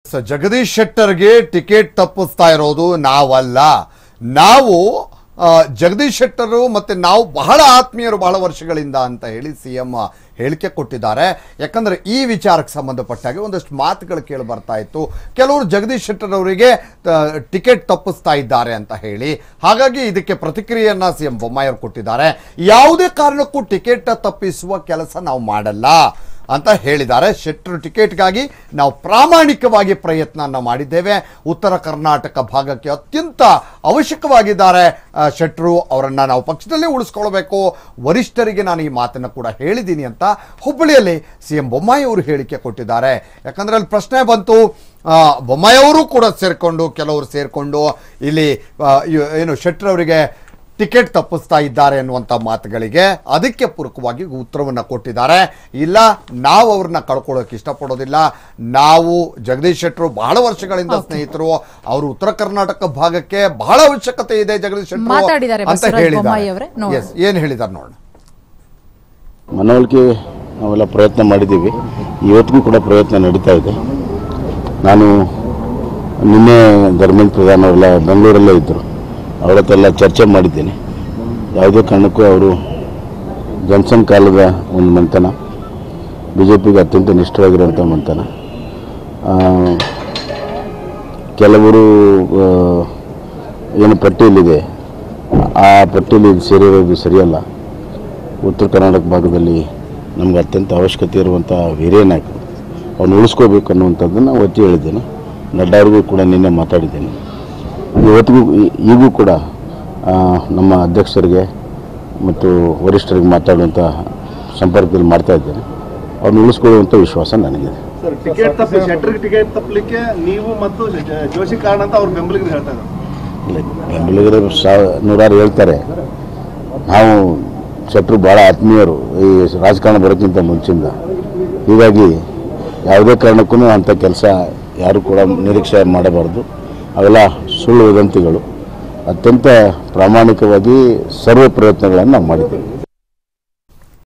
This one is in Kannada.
ಸ ಜಗದೀಶ್ ಶೆಟ್ಟರ್ಗೆ ಟಿಕೆಟ್ ತಪ್ಪಿಸ್ತಾ ಇರೋದು ನಾವಲ್ಲ ನಾವು ಆ, ಜಗದೀಶ್ ಶೆಟ್ಟರು ಮತ್ತೆ ನಾವು ಬಹಳ ಆತ್ಮೀಯರು ಬಹಳ ವರ್ಷಗಳಿಂದ ಅಂತ ಹೇಳಿ ಸಿ ಎಂ ಹೇಳಿಕೆ ಕೊಟ್ಟಿದ್ದಾರೆ ಯಾಕಂದ್ರೆ ಈ ವಿಚಾರಕ್ಕೆ ಸಂಬಂಧಪಟ್ಟಾಗೆ ಒಂದಷ್ಟು ಮಾತುಗಳು ಕೇಳಿ ಬರ್ತಾ ಇತ್ತು ಕೆಲವರು ಜಗದೀಶ್ ಶೆಟ್ಟರ್ ಅವರಿಗೆ ಟಿಕೆಟ್ ತಪ್ಪಿಸ್ತಾ ಇದ್ದಾರೆ ಅಂತ ಹೇಳಿ ಹಾಗಾಗಿ ಇದಕ್ಕೆ ಪ್ರತಿಕ್ರಿಯೆಯನ್ನ ಸಿ ಎಂ ಬೊಮ್ಮಾಯಿ ಅವರು ಕೊಟ್ಟಿದ್ದಾರೆ ಯಾವುದೇ ಕಾರಣಕ್ಕೂ ಟಿಕೆಟ್ ತಪ್ಪಿಸುವ ಕೆಲಸ ನಾವು ಮಾಡಲ್ಲ ಅಂತ ಹೇಳಿದ್ದಾರೆ ಶೆಟ್ಟರು ಟಿಕೆಟ್ಗಾಗಿ ನಾವು ಪ್ರಾಮಾಣಿಕವಾಗಿ ಪ್ರಯತ್ನನ ಮಾಡಿದ್ದೇವೆ ಉತ್ತರ ಕರ್ನಾಟಕ ಭಾಗಕ್ಕೆ ಅತ್ಯಂತ ಅವಶ್ಯಕವಾಗಿದ್ದಾರೆ ಆ, ಶೆಟ್ರು ಅವರನ್ನು ನಾವು ಪಕ್ಷದಲ್ಲೇ ಉಳಿಸ್ಕೊಳ್ಬೇಕು ವರಿಷ್ಠರಿಗೆ ನಾನು ಈ ಮಾತನ್ನು ಕೂಡ ಹೇಳಿದ್ದೀನಿ ಅಂತ ಹುಬ್ಬಳ್ಳಿಯಲ್ಲಿ ಸಿ ಎಂ ಬೊಮ್ಮಾಯಿ ಅವರು ಹೇಳಿಕೆ ಕೊಟ್ಟಿದ್ದಾರೆ ಯಾಕಂದ್ರೆ ಅಲ್ಲಿ ಪ್ರಶ್ನೆ ಬಂತು ಆ, ಬೊಮ್ಮಾಯಿ ಅವರು ಕೂಡ ಸೇರಿಕೊಂಡು ಕೆಲವರು ಸೇರಿಕೊಂಡು ಇಲ್ಲಿ ಆ, ಇವ್- ಏನು ಶೆಟ್ರವರಿಗೆ ಟಿಕೆಟ್ ತಪ್ಪಿಸ್ತಾ ಇದ್ದಾರೆ ಅನ್ನುವಂಥ ಮಾತುಗಳಿಗೆ ಅದಕ್ಕೆ ಪೂರಕವಾಗಿ ಉತ್ತರವನ್ನು ಕೊಟ್ಟಿದ್ದಾರೆ ಇಲ್ಲ ನಾವು ಅವ್ರನ್ನ ಕಳ್ಕೊಳ್ಳೋಕೆ ಇಷ್ಟಪಡೋದಿಲ್ಲ ನಾವು ಜಗದೀಶ್ ಶೆಟ್ಟರು ಬಹಳ ವರ್ಷಗಳಿಂದ ಸ್ನೇಹಿತರು ಅವರು ಉತ್ತರ ಕರ್ನಾಟಕ ಭಾಗಕ್ಕೆ ಬಹಳ ಅವಶ್ಯಕತೆ ಇದೆ ಜಗದೀಶ್ ಶೆಟ್ಟರು ಮಾತಾಡಿದ್ದಾರೆ ಅಂತ ಬಸವರಾಜ ಬೊಮ್ಮಾಯಿ ಅವರೇ, ಹೇಳಿದ್ದಾರೆ ನೋಡೋಣ. ಎಸ್ ಏನ್ ಹೇಳಿದ್ದಾರೆ ನೋಡೋಣ ಮನವೊಲಿಕೆ ನಾವೆಲ್ಲ ಪ್ರಯತ್ನ ಮಾಡಿದ್ದೀವಿ ಇವತ್ತಿಗೂ ಕೂಡ ಪ್ರಯತ್ನ ನಡೀತಾ ಇದೆ ನಾನು ನಿನ್ನೆ ಧರ್ಮೇಂದ್ರ ಪ್ರಧಾನ್ ಅವರೆಲ್ಲ ಬೆಂಗಳೂರಲ್ಲೇ ಇದ್ದರು ಅವ್ರ ಹತ್ರ ಎಲ್ಲ ಚರ್ಚೆ ಮಾಡಿದ್ದೇನೆ ಯಾವುದೇ ಕಾರಣಕ್ಕೂ ಅವರು ಜನ್ಸನ್ ಕಾಲದ ಒಂದು ಮಂಥನ ಬಿ ಜೆ ಪಿಗೆ ಅತ್ಯಂತ ನಿಷ್ಠವಾಗಿರುವಂಥ ಮಂಥನ ಆ, ಕೆಲವರು ಆ, ಏನು ಪಟ್ಟಿಯಲ್ಲಿದೆ ಆ ಪಟ್ಟಿಯಲ್ಲಿ ಇದು ಸೇರಿರೋದು ಸರಿಯಲ್ಲ ಉತ್ತರ ಕರ್ನಾಟಕ ಭಾಗದಲ್ಲಿ ನಮ್ಗೆ ಅತ್ಯಂತ ಅವಶ್ಯಕತೆ ಇರುವಂಥ ಹಿರಿಯ ನಾಯಕರು ಅವ್ನು ಉಳಿಸ್ಕೋಬೇಕು ಅನ್ನುವಂಥದ್ದನ್ನು ಒತ್ತಿ ಹೇಳಿದ್ದೇನೆ ನಡ್ಡಾ ಅವ್ರಿಗೂ ಕೂಡ ನಿನ್ನೆ ಮಾತಾಡಿದ್ದೇನೆ ಇವತ್ತಿಗೂ ಈ- ಈಗೂ ಕೂಡ ಆ, ನಮ್ಮ ಅಧ್ಯಕ್ಷರಿಗೆ ಮತ್ತು ವರಿಷ್ಠರಿಗೆ ಮಾತಾಡುವಂಥ ಸಂಪರ್ಕದಲ್ಲಿ ಮಾಡ್ತಾ ಇದ್ದೇನೆ ಅವ್ರನ್ನ ಉಳಿಸ್ಕೊಳ್ಳುವಂಥ ವಿಶ್ವಾಸ ನನಗಿದೆ ಸರ್ ಟಿಕೆಟ್ ತಪ್ಪಿ ಶೆಟ್ಟರ್ಗೆ ಟಿಕೆಟ್ ತಪ್ಪಲಿಕ್ಕೆ ನೀವು ಮತ್ತು ಜ- ಜೋಶಿ ಕಾರಣ ಅಂತ ಅವ್ರ ಬೆಂಬಲಿಗರು ಹೇಳ್ತಾ ಇದ್ದಾರೆ ಇಲ್ಲ ಬೆಂಬಲಿಗರು ಸಾ ನೂರಾರು ಹೇಳ್ತಾರೆ ನಾವು ಶೆಟ್ಟರು ಭಾಳ ಆತ್ಮೀಯರು ಈ ರಾಜಕಾರಣ ಬರೋಕ್ಕಿಂತ ಮುಂಚಿಂದ ಹೀಗಾಗಿ ಯಾವುದೇ ಕಾರಣಕ್ಕೂ ಅಂಥ ಕೆಲಸ ಯಾರು ಕೂಡ ನಿರೀಕ್ಷೆ ಮಾಡಬಾರ್ದು ಅವೆಲ್ಲ ಸುಳ್ಳು ವದಂತಿಗಳು ಅತ್ಯಂತ ಪ್ರಾಮಾಣಿಕವಾಗಿ ಸರ್ವ ಪ್ರಯತ್ನಗಳನ್ನು ನಾವು ಮಾಡಿದ್ದೇವೆ